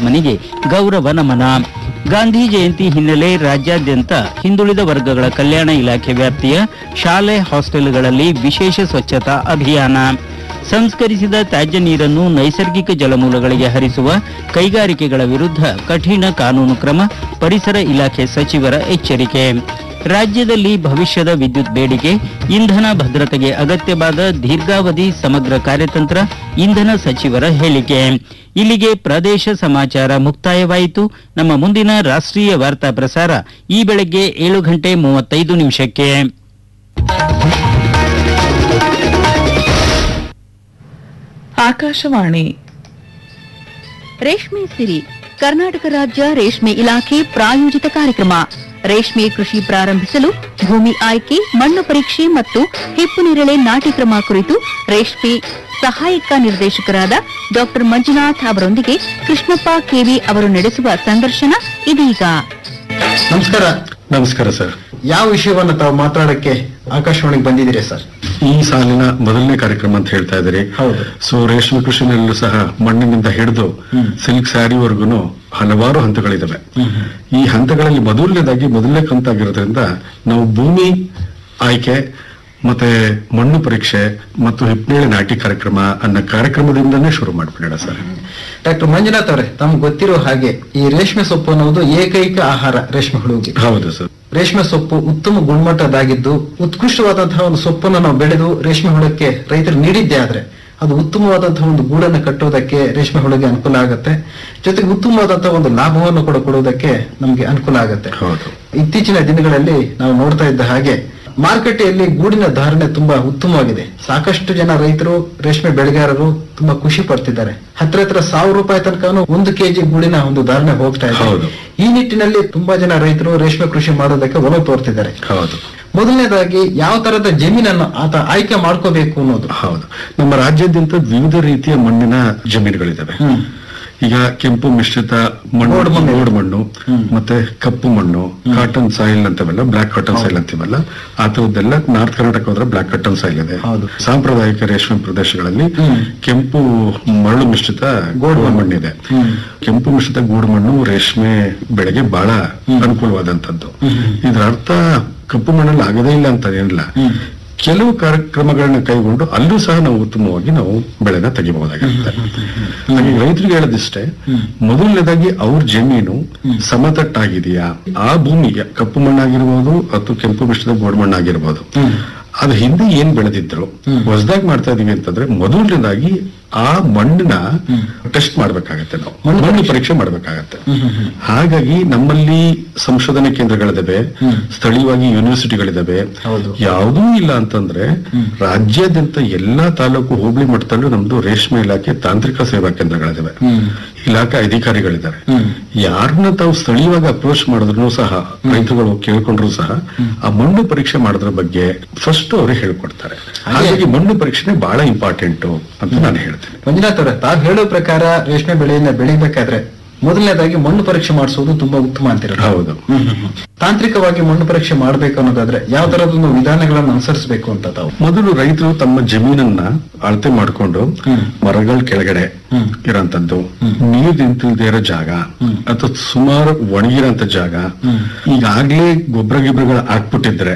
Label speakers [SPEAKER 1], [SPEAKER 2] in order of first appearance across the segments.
[SPEAKER 1] ಹುತಾತ್ಮನಿಗೆ ಗೌರವ ನಮನ ಗಾಂಧಿ ಜಯಂತಿ ಹಿನ್ನೆಲೆ ರಾಜ್ಯಾದ್ಯಂತ ಹಿಂದುಳಿದ ವರ್ಗಗಳ ಕಲ್ಯಾಣ ಇಲಾಖೆ ವ್ಯಾಪ್ತಿಯ ಶಾಲೆ ಹಾಸ್ಟೆಲ್ಗಳಲ್ಲಿ ವಿಶೇಷ ಸ್ವಚ್ಛತಾ ಅಭಿಯಾನ ಸಂಸ್ಕರಿಸಿದ ತ್ಯಾಜ್ಯ ನೀರನ್ನು ನೈಸರ್ಗಿಕ ಜಲಮೂಲಗಳಿಗೆ ಹರಿಸುವ ಕೈಗಾರಿಕೆಗಳ ವಿರುದ್ಧ ಕಠಿಣ ಕಾನೂನು ಕ್ರಮ ಪರಿಸರ ಇಲಾಖೆ ಸಚಿವರ ಎಚ್ಚರಿಕೆ ರಾಜ್ಯದಲ್ಲಿ ಭವಿಷ್ಯದ ವಿದ್ಯುತ್ ಬೇಡಿಕೆ ಇಂಧನ ಭದ್ರತೆಗೆ ಅಗತ್ಯವಾದ ದೀರ್ಘಾವಧಿ ಸಮಗ್ರ ಕಾರ್ಯತಂತ್ರ ಇಂಧನ ಸಚಿವರ ಹೇಳಿಕೆ ಇಲ್ಲಿಗೆ ಪ್ರದೇಶ ಸಮಾಚಾರ ಮುಕ್ತಾಯವಾಯಿತು ನಮ್ಮ ಮುಂದಿನ ರಾಷ್ಟ್ರೀಯ ವಾರ್ತಾ ಪ್ರಸಾರ ಈ ಬೆಳಗ್ಗೆ ಏಳು ಗಂಟೆ ಮೂವತ್ತೈದು ನಿಮಿಷಕ್ಕೆ
[SPEAKER 2] ಆಕಾಶವಾಣಿ
[SPEAKER 3] ರೇಷ್ಮೆ ಸಿರಿ ಕರ್ನಾಟಕ ರಾಜ್ಯ ರೇಷ್ಮೆ ಇಲಾಖೆ ಪ್ರಾಯೋಜಿತ ಕಾರ್ಯಕ್ರಮ ರೇಷ್ಮೆ ಕೃಷಿ ಪ್ರಾರಂಭಿಸಲು ಭೂಮಿ ಆಯ್ಕೆ ಮಣ್ಣು ಪರೀಕ್ಷೆ ಮತ್ತು ಹಿಪ್ಪು ನೇರಳೆ ನಾಟಿ ಕ್ರಮ ಕುರಿತು ರೇಷ್ಮೆ ಸಹಾಯಕ ನಿರ್ದೇಶಕರಾದ ಡಾಕ್ಟರ್ ಮಂಜುನಾಥ್ ಅವರೊಂದಿಗೆ ಕೃಷ್ಣಪ್ಪ ಕೆವಿ ಅವರು ನಡೆಸುವ ಸಂದರ್ಶನ ಇದೀಗ
[SPEAKER 4] ನಮಸ್ಕಾರ
[SPEAKER 5] ನಮಸ್ಕಾರ ಸರ್
[SPEAKER 4] ಯಾವ ವಿಷಯವನ್ನ ತಾವು ಮಾತಾಡಕ್ಕೆ ಆಕಾಶವಾಣಿಗೆ ಬಂದಿದ್ದೀರಿ ಸರ್
[SPEAKER 5] ಈ ಸಾಲಿನ ಮೊದಲನೇ ಕಾರ್ಯಕ್ರಮ ಅಂತ ಹೇಳ್ತಾ ಇದ್ದೀರಿ
[SPEAKER 4] ಹೌದು.
[SPEAKER 5] ಸೊ ರೇಷ್ಮೆ ಕೃಷಿನಲ್ಲೂ ಸಹ ಮಣ್ಣಿನಿಂದ ಹಿಡಿದು ಸಿಲ್ಕ್ ಸ್ಯಾರಿವರೆಗೂ ಹಲವಾರು ಹಂತಗಳಿದಾವೆ ಈ ಹಂತಗಳಲ್ಲಿ ಮೊದಲನೇದಾಗಿ ಮೊದಲನೇ ಕಂತಾಗಿರೋದ್ರಿಂದ ನಾವು ಭೂಮಿ ಆಯ್ಕೆ ಮತ್ತೆ ಮಣ್ಣು ಪರೀಕ್ಷೆ ಮತ್ತು ಹಿಪ್ನೇಳೆ ನಾಟಿ ಕಾರ್ಯಕ್ರಮ ಅನ್ನೋ ಕಾರ್ಯಕ್ರಮದಿಂದನೇ ಶುರು ಮಾಡ್ಬಿಡೋಣ ಸರ್
[SPEAKER 4] ಡಾಕ್ಟರ್ ಮಂಜುನಾಥ್ ಅವರೇ ತಮ್ಗೆ ಗೊತ್ತಿರೋ ಹಾಗೆ ಈ ರೇಷ್ಮೆ ಸೊಪ್ಪು ಅನ್ನೋದು ಏಕೈಕ ಆಹಾರ ರೇಷ್ಮೆ ಹುಳುವಿಗೆ
[SPEAKER 5] ಹೌದು ಸರ್
[SPEAKER 4] ರೇಷ್ಮೆ ಸೊಪ್ಪು ಉತ್ತಮ ಗುಣಮಟ್ಟದಾಗಿದ್ದು ಉತ್ಕೃಷ್ಟವಾದಂತಹ ಒಂದು ಸೊಪ್ಪನ್ನು ನಾವು ಬೆಳೆದು ರೇಷ್ಮೆ ಹುಳಕ್ಕೆ ರೈತರು ನೀಡಿದ್ದೇ ಆದ್ರೆ ಅದು ಉತ್ತಮವಾದಂತಹ ಒಂದು ಗೂಡನ್ನು ಕಟ್ಟುವುದಕ್ಕೆ ರೇಷ್ಮೆ ಹುಳುಗೆ ಅನುಕೂಲ ಆಗುತ್ತೆ ಜೊತೆಗೆ ಉತ್ತಮವಾದಂತಹ ಒಂದು ಲಾಭವನ್ನು ಕೂಡ ಕೊಡುವುದಕ್ಕೆ ನಮ್ಗೆ ಅನುಕೂಲ ಆಗುತ್ತೆ
[SPEAKER 5] ಹೌದು
[SPEAKER 4] ಇತ್ತೀಚಿನ ದಿನಗಳಲ್ಲಿ ನಾವು ನೋಡ್ತಾ ಇದ್ದ ಹಾಗೆ ಮಾರುಕಟ್ಟೆಯಲ್ಲಿ ಗೂಡಿನ ಧಾರಣೆ ತುಂಬಾ ಉತ್ತಮವಾಗಿದೆ ಸಾಕಷ್ಟು ಜನ ರೈತರು ರೇಷ್ಮೆ ಬೆಳೆಗಾರರು ತುಂಬಾ ಖುಷಿ ಪಡ್ತಿದ್ದಾರೆ ಹತ್ರ ಹತ್ರ ಸಾವಿರ ರೂಪಾಯಿ ತನಕ ಒಂದು ಕೆಜಿ ಗೂಡಿನ ಒಂದು ಧಾರಣೆ ಹೋಗ್ತಾ
[SPEAKER 5] ಹೌದು.
[SPEAKER 4] ಇದೆ ಈ ನಿಟ್ಟಿನಲ್ಲಿ ತುಂಬಾ ಜನ ರೈತರು ರೇಷ್ಮೆ ಕೃಷಿ ಮಾಡೋದಕ್ಕೆ ಒಲವು ತೋರ್ತಿದ್ದಾರೆ
[SPEAKER 5] ಹೌದು
[SPEAKER 4] ಮೊದಲನೇದಾಗಿ ಯಾವ ತರದ ಜಮೀನನ್ನು ಆತ ಆಯ್ಕೆ ಮಾಡ್ಕೋಬೇಕು ಅನ್ನೋದು
[SPEAKER 5] ಹೌದು ನಮ್ಮ ರಾಜ್ಯಾದ್ಯಂತ ವಿವಿಧ ರೀತಿಯ ಮಣ್ಣಿನ ಜಮೀನುಗಳಿದಾವೆ
[SPEAKER 4] ಹ್ಮ್.
[SPEAKER 5] ಈಗ ಕೆಂಪು ಮಿಶ್ರಿತ ಮಣ್ಣು
[SPEAKER 4] ಗೋಡು ಮಣ್ಣು.
[SPEAKER 5] ಗೋಡು ಮಣ್ಣು ಮತ್ತೆ ಕಪ್ಪು ಮಣ್ಣು ಕಾಟನ್ ಸಾಯಿಲ್ ಅಂತವೆಲ್ಲ ಬ್ಲಾಕ್ ಕಾಟನ್ ಸಾಯಿಲ್ ಅಂತೀವಲ್ಲ ಆ ಥರದ್ದೆಲ್ಲ ನಾರ್ತ್ ಕರ್ನಾಟಕ ಹೋದ್ರೆ ಬ್ಲಾಕ್ ಕಾಟನ್ ಸಾಯಿಲ್ ಇದೆ
[SPEAKER 4] ಹೌದು.
[SPEAKER 5] ಸಾಂಪ್ರದಾಯಿಕ ರೇಷ್ಮೆ ಪ್ರದೇಶಗಳಲ್ಲಿ
[SPEAKER 4] ಹ್ಮ್.
[SPEAKER 5] ಕೆಂಪು ಮರಳು ಮಿಶ್ರಿತ
[SPEAKER 4] ಗೋಡು ಮಣ್ಣು.
[SPEAKER 5] ಮಣ್ಣಿದೆ
[SPEAKER 4] ಹ್ಮ್.
[SPEAKER 5] ಕೆಂಪು ಮಿಶ್ರಿತ ಗೂಡು ಮಣ್ಣು ರೇಷ್ಮೆ ಬೆಳೆಗೆ ಬಹಳ ಅನುಕೂಲವಾದಂತದ್ದು ಇದರ ಅರ್ಥ ಕಪ್ಪು ಮಣ್ಣಲ್ಲಿ ಆಗದೇ ಇಲ್ಲ ಅಂತ ಏನಿಲ್ಲ ಕೆಲವು ಕಾರ್ಯಕ್ರಮಗಳನ್ನ ಕೈಗೊಂಡು ಅಲ್ಲೂ ಸಹ ನಾವು ಉತ್ತಮವಾಗಿ ನಾವು ಬೆಳೆನ ತೆಗಿಬಹುದಾಗಿರುತ್ತೆ ಹಾಗೆ ರೈತರಿಗೆ ಹೇಳೋದಿಷ್ಟೇ ಮೊದಲನೇದಾಗಿ ಅವ್ರ ಜಮೀನು ಸಮತಟ್ಟಾಗಿದೆಯಾ ಆ ಭೂಮಿಗೆ ಕಪ್ಪು ಮಣ್ಣಾಗಿರ್ಬೋದು ಅಥವಾ ಕೆಂಪು ಮಿಶ್ರಿತ ಗೋಡು ಮಣ್ಣಾಗಿರ್ಬೋದು ಅದು ಹಿಂದೆ ಏನ್ ಬೆಳೆದಿದ್ರು ಹೊಸದಾಗಿ ಮಾಡ್ತಾ ಇದೀವಿ ಅಂತಂದ್ರೆ ಮೊದಲನೇದಾಗಿ ಆ ಮಣ್ಣಿನ ಟೆಸ್ಟ್ ಮಾಡ್ಬೇಕಾಗತ್ತೆ ನಾವು ಮಣ್ಣು ಪರೀಕ್ಷೆ ಮಾಡ್ಬೇಕಾಗತ್ತೆ ಹಾಗಾಗಿ ನಮ್ಮಲ್ಲಿ ಸಂಶೋಧನೆ ಕೇಂದ್ರಗಳಿದಾವೆ ಸ್ಥಳೀಯವಾಗಿ ಯೂನಿವರ್ಸಿಟಿಗಳಿದಾವೆ
[SPEAKER 4] ಹೌದು.
[SPEAKER 5] ಯಾವುದೂ ಇಲ್ಲ ಅಂತಂದ್ರೆ ರಾಜ್ಯಾದ್ಯಂತ ಎಲ್ಲಾ ತಾಲೂಕು ಹೋಬಳಿ ಮಟ್ಟದಲ್ಲೂ ನಮ್ದು ರೇಷ್ಮೆ ಇಲಾಖೆ ತಾಂತ್ರಿಕ ಸೇವಾ ಕೇಂದ್ರಗಳಿದಾವೆ ಇಲಾಖೆ ಅಧಿಕಾರಿಗಳಿದ್ದಾರೆ ಯಾರನ್ನ ತಾವು ಸ್ಥಳೀಯವಾಗಿ ಅಪ್ರೋಚ್ ಮಾಡಿದ್ರು ಸಹ ರೈತರುಗಳು ಕೇಳ್ಕೊಂಡ್ರು ಸಹ ಆ ಮಣ್ಣು ಪರೀಕ್ಷೆ ಮಾಡೋದ್ರ ಬಗ್ಗೆ ಫಸ್ಟ್ ಅವರು ಹೇಳ್ಕೊಡ್ತಾರೆ ಹಾಗಾಗಿ ಮಣ್ಣು ಪರೀಕ್ಷೆ ಬಹಳ ಇಂಪಾರ್ಟೆಂಟ್ ಅಂತ ನಾನು ಹೇಳ್ತೇನೆ
[SPEAKER 4] ಮಂಜುನಾಥ್ ಅವರೇ ತಾವು ಹೇಳೋ ಪ್ರಕಾರ ರೇಷ್ಮೆ ಬೆಳೆಯನ್ನ ಬೆಳಿಬೇಕಾದ್ರೆ ಮೊದಲನೇದಾಗಿ ಮಣ್ಣು ಪರೀಕ್ಷೆ ಮಾಡಿಸೋದು ತುಂಬಾ ಉತ್ತಮ ಅಂತಿರೋ
[SPEAKER 5] ಹೌದು
[SPEAKER 4] ತಾಂತ್ರಿಕವಾಗಿ ಮಣ್ಣು ಪರೀಕ್ಷೆ ಮಾಡ್ಬೇಕು ಅನ್ನೋದಾದ್ರೆ ಯಾವ ತರದೊಂದು ವಿಧಾನಗಳನ್ನು ಅನುಸರಿಸಬೇಕು ಅಂತ ತಾವು
[SPEAKER 5] ಮೊದಲು ರೈತರು ತಮ್ಮ ಜಮೀನನ್ನ ಅಳತೆ ಮಾಡಿಕೊಂಡು ಮರಗಳ ಕೆಳಗಡೆ ಇರೋಂಥದ್ದು ನೀರು ನಿಂತಿಲ್ದೇ ಇರೋ ಜಾಗ ಅಥವಾ ಸುಮಾರು ಒಣಗಿರೋಂಥ ಜಾಗ ಈಗಾಗ್ಲೇ ಗೊಬ್ಬರ ಗಿಬ್ಬರಗಳು ಹಾಕ್ಬಿಟ್ಟಿದ್ರೆ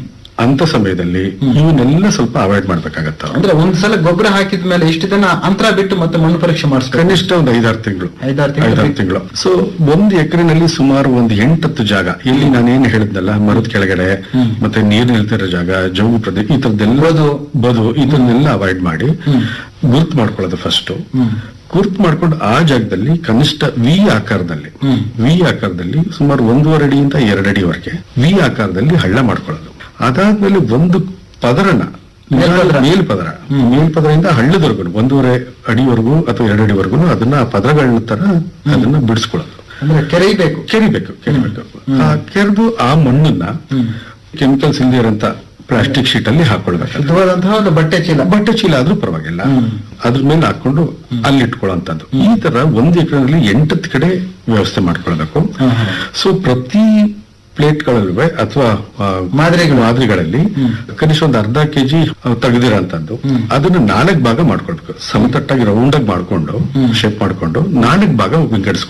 [SPEAKER 5] ಅಂತ ಸಮಯದಲ್ಲಿ ಇವನ್ನೆಲ್ಲ ಸ್ವಲ್ಪ ಅವಾಯ್ಡ್ ಮಾಡ್ಬೇಕಾಗತ್ತ
[SPEAKER 4] ಅಂದ್ರೆ ಒಂದ್ಸಲ ಗೊಬ್ಬರ ಹಾಕಿದ ಮೇಲೆ ಇಷ್ಟು ದಿನ ಅಂತರ ಬಿಟ್ಟು ಮತ್ತೆ ಮಣ್ಣು ಪರೀಕ್ಷೆ ಮಾಡಿಸ್ಬೇಕು
[SPEAKER 5] ಕನಿಷ್ಠ ಒಂದು ಐದಾರು ತಿಂಗಳು
[SPEAKER 4] ಐದಾರು ತಿಂಗಳು
[SPEAKER 5] ಐದಾರು ತಿಂಗಳು ಸೊ ಒಂದು ಎಕರೆನಲ್ಲಿ ಸುಮಾರು ಒಂದು ಎಂಟತ್ತು ಜಾಗ ಇಲ್ಲಿ ನಾನೇನು ಹೇಳಿದ್ನಲ್ಲ ಮರದ ಕೆಳಗಡೆ ಮತ್ತೆ ನೀರು ನಿಲ್ತಿರೋ ಜಾಗ ಜೌಗು ಪ್ರದೇಶ ಈ ತರದ್ದೆಲ್ಲ
[SPEAKER 4] ಬದು.
[SPEAKER 5] ಬದು ಇದನ್ನೆಲ್ಲ ಅವಾಯ್ಡ್ ಮಾಡಿ ಗುರ್ತು ಮಾಡ್ಕೊಳ್ಳೋದು ಫಸ್ಟ್ ಗುರ್ತು ಮಾಡ್ಕೊಂಡು ಆ ಜಾಗದಲ್ಲಿ ಕನಿಷ್ಠ ವಿ ಆಕಾರದಲ್ಲಿ ವಿ ಆಕಾರದಲ್ಲಿ ಸುಮಾರು ಒಂದೂವರೆ ಅಡಿಯಿಂದ ಎರಡು ಅಡಿವರೆಗೆ ವಿ ಆಕಾರದಲ್ಲಿ ಹಳ್ಳ ಮಾಡ್ಕೊಳ್ಳೋದು ಅದಾದ್ಮೇಲೆ ಒಂದು ಪದರನ
[SPEAKER 4] ಮೇಲ್ಪದರ.
[SPEAKER 5] ಮೇಲ್ಪದರ ಮೇಲ್ಪದರದಿಂದ ಹಳ್ಳದವರೆಗೂ ಒಂದೂವರೆ ಅಡಿವರೆಗೂ ಅಥವಾ ಎರಡು ಅಡಿವರೆಗೂ ಅದನ್ನ ಆ ಪದರಗಳನ್ನ ತರ ಅದನ್ನ ಬಿಡಿಸ್ಕೊಳ್ಳೋದು
[SPEAKER 4] ಅಂದ್ರೆ ಕೆರೆಯಬೇಕು
[SPEAKER 5] ಕೆರಿಬೇಕು ಕೆರಿಬೇಕು ಆ ಕೆರೆದು ಆ ಮಣ್ಣನ್ನ ಕೆಮಿಕಲ್ಸ್ ಇಲ್ಲದೆ ಇರೋಂತ ಪ್ಲಾಸ್ಟಿಕ್ ಶೀಟ್ ಅಲ್ಲಿ ಹಾಕೊಳ್ಬೇಕು
[SPEAKER 4] ಶುದ್ಧವಾದಂತಹ ಒಂದು ಬಟ್ಟೆ ಚೀಲ
[SPEAKER 5] ಬಟ್ಟೆ ಚೀಲ ಆದ್ರೂ ಪರವಾಗಿಲ್ಲ ಅದ್ರ ಮೇಲೆ ಹಾಕೊಂಡು ಅಲ್ಲಿ ಇಟ್ಕೊಳ್ಳೋಂಥದ್ದು ಈ ತರ ಒಂದು ಎಕರೆನಲ್ಲಿ ಎಂಟತ್ತು ಕಡೆ ವ್ಯವಸ್ಥೆ ಮಾಡ್ಕೊಳ್ಬೇಕು ಸೊ ಪ್ರತಿ ಪ್ಲೇಟ್ಗಳಲ್ಲೂ ಅಥವಾ ಆ,
[SPEAKER 4] ಮಾದರಿಗಳು.
[SPEAKER 5] ಮಾದರಿಗಳಲ್ಲಿ ಕನಿಷ್ಠ ಒಂದು ಅರ್ಧ ಕೆಜಿ ತೆಗೆದಿರೋಂಥದ್ದು ಅದನ್ನ ನಾಲ್ಕು ಭಾಗ ಮಾಡ್ಕೊಳ್ಬೇಕು ಸಮತಟ್ಟಾಗಿ ರೌಂಡ್ ಆಗಿ ಮಾಡ್ಕೊಂಡು ಶೇಪ್ ಮಾಡ್ಕೊಂಡು ನಾಲ್ಕು ಭಾಗ ವಿಂಗಡಿಸ್ಕೊಂಡು